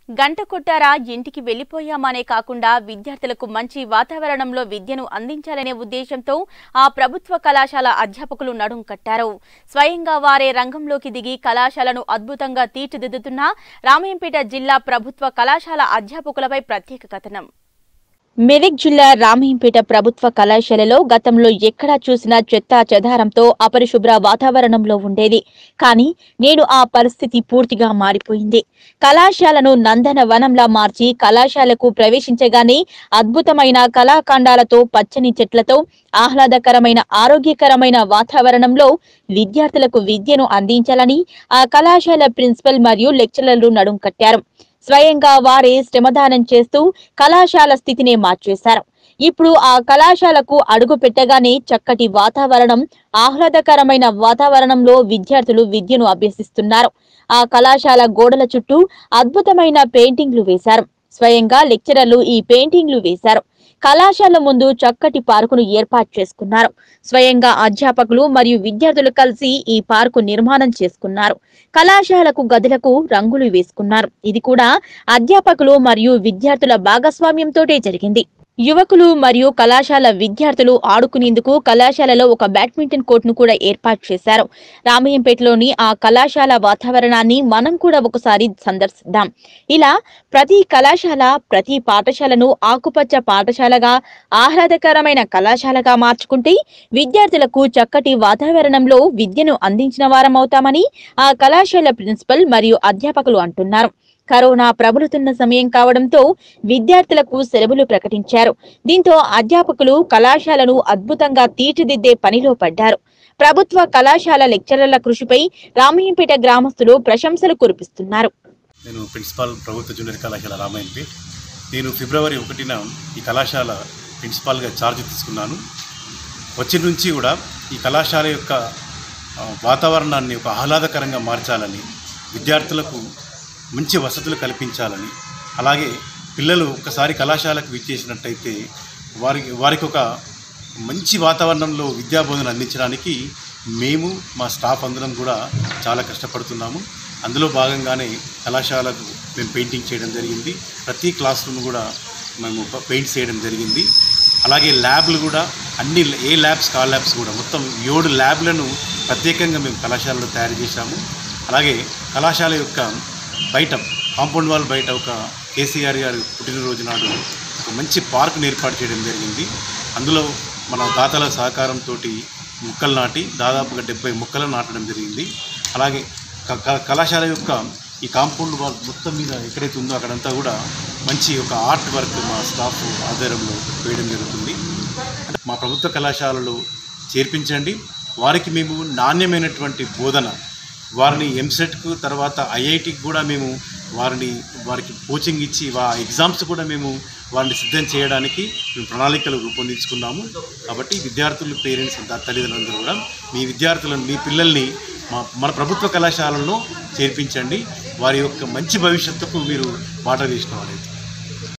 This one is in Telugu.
గంట కొట్టారా ఇంటికి వెళ్లిపోయామనే కాకుండా విద్యార్థులకు మంచి వాతావరణంలో విద్యను అందించాలనే ఉద్దేశంతో ఆ ప్రభుత్వ కళాశాల అధ్యాపకులు నడుం కట్టారు స్వయంగా వారే రంగంలోకి దిగి కళాశాలను అద్భుతంగా తీర్చిదిద్దుతున్న రామయంపేట జిల్లా ప్రభుత్వ కళాశాల అధ్యాపకులపై ప్రత్యేక కథనం మెదక్ జిల్లా రామయ్యంపేట ప్రభుత్వ కళాశాలలో గతంలో ఎక్కడా చూసినా చెత్త చెదారంతో అపరిశుభ్ర వాతావరణంలో ఉండేది కానీ నేడు ఆ పరిస్థితి పూర్తిగా మారిపోయింది కళాశాలను నందన వనంలా మార్చి కళాశాలకు ప్రవేశించగానే అద్భుతమైన కళాఖండాలతో పచ్చని చెట్లతో ఆహ్లాదకరమైన ఆరోగ్యకరమైన వాతావరణంలో విద్యార్థులకు విద్యను అందించాలని ఆ కళాశాల ప్రిన్సిపల్ మరియు లెక్చరర్లు నడుం కట్టారు స్వయంగా వారే శ్రమదానం చేస్తూ కళాశాల స్థితిని మార్చేశారు ఇప్పుడు ఆ కళాశాలకు అడుగు పెట్టగానే చక్కటి వాతావరణం ఆహ్లాదకరమైన వాతావరణంలో విద్యార్థులు విద్యను అభ్యసిస్తున్నారు ఆ కళాశాల గోడల చుట్టూ అద్భుతమైన పెయింటింగ్లు వేశారు స్వయంగా లెక్చరర్లు ఈ పెయింటింగ్లు వేశారు కళాశాల ముందు చక్కటి పార్కును ఏర్పాటు చేసుకున్నారు స్వయంగా అధ్యాపకులు మరియు విద్యార్థులు కలిసి ఈ పార్కు నిర్మాణం చేసుకున్నారు కళాశాలకు గదులకు రంగులు వేసుకున్నారు ఇది కూడా అధ్యాపకులు మరియు విద్యార్థుల భాగస్వామ్యంతోటే జరిగింది యువకులు మరియు కళాశాల విద్యార్థులు ఆడుకునేందుకు కళాశాలలో ఒక బ్యాడ్మింటన్ కోర్టును కూడా ఏర్పాటు చేశారు రామయ్యంపేటలోని ఆ కళాశాల వాతావరణాన్ని మనం కూడా ఒకసారి సందర్శిద్దాం ఇలా ప్రతి కళాశాల ప్రతి పాఠశాలను ఆకుపచ్చ పాఠశాలగా ఆహ్లాదకరమైన కళాశాలగా మార్చుకుంటే విద్యార్థులకు చక్కటి వాతావరణంలో విద్యను అందించిన వారమవుతామని ఆ కళాశాల ప్రిన్సిపల్ మరియు అధ్యాపకులు అంటున్నారు కరోనా ప్రబలుతున్న సమయం కావడంతో విద్యార్థులకు సెలవులు ప్రకటించారు దీంతో అధ్యాపకులు కళాశాలను అద్భుతంగా తీర్చిదిద్దే పనిలో పడ్డారు ప్రభుత్వ కళాశాల లెక్చరర్ల కృషిపై రామయ్యంపేట గ్రామస్తులు ప్రశంసలు కురిపిస్తున్నారు నేను ప్రిన్సిపాల్ ప్రభుత్వ జూనియర్ కళాశాల రామాయణపేట్ నేను ఫిబ్రవరి ఒకటిన ఈ కళాశాల ప్రిన్సిపాల్గా ఛార్జ్ తీసుకున్నాను వచ్చి నుంచి కూడా ఈ కళాశాల యొక్క ఆ, వాతావరణాన్ని ఒక ఆహ్లాదకరంగా మార్చాలని విద్యార్థులకు మంచి వసతులు కల్పించాలని అలాగే పిల్లలు ఒకసారి కళాశాలకు విచ్చేసినట్టయితే వారికి వారికి ఒక మంచి వాతావరణంలో విద్యాబోధన అందించడానికి మేము మా స్టాఫ్ అందరం కూడా చాలా కష్టపడుతున్నాము అందులో భాగంగానే కళాశాలకు మేము పెయింటింగ్ చేయడం జరిగింది ప్రతి క్లాస్ రూమ్ కూడా మేము ప- పెయింట్ చేయడం జరిగింది అలాగే ల్యాబ్లు కూడా అన్ని ఏ ల్యాబ్స్ కా ల్యాబ్స్ కూడా మొత్తం ఏడు ల్యాబ్లను ప్రత్యేకంగా మేము కళాశాలలో తయారు చేశాము అలాగే కళాశాల యొక్క బయట కాంపౌండ్ వాల్ బయట ఒక కేసీఆర్ గారి పుట్టినరోజు నాడు ఒక మంచి పార్కును ఏర్పాటు చేయడం జరిగింది అందులో మన దాతల సహకారంతో మొక్కలు నాటి దాదాపుగా డెబ్బై మొక్కలు నాటడం జరిగింది అలాగే క- క- కళాశాల యొక్క ఈ కాంపౌండ్ వాల్ మొత్తం మీద ఎక్కడైతే ఉందో అక్కడంతా కూడా మంచి ఒక ఆర్ట్ వర్క్ మా స్టాఫ్ ఆధ్వర్యంలో వేయడం జరుగుతుంది మా ప్రభుత్వ కళాశాలలో చేర్పించండి వారికి మేము నాణ్యమైనటువంటి బోధన వారిని ఎంసెట్కు తర్వాత ఐఐటికి కూడా మేము వారిని వారికి కోచింగ్ ఇచ్చి వా ఎగ్జామ్స్ కూడా మేము వారిని సిద్ధం చేయడానికి మేము ప్రణాళికలు రూపొందించుకున్నాము కాబట్టి విద్యార్థులు పేరెంట్స్ తల్లిదండ్రులందరూ కూడా మీ విద్యార్థులను మీ పిల్లల్ని మా మన ప్రభుత్వ కళాశాలలో చేర్పించండి వారి యొక్క మంచి భవిష్యత్తుకు మీరు బాట వేసిన వారైతే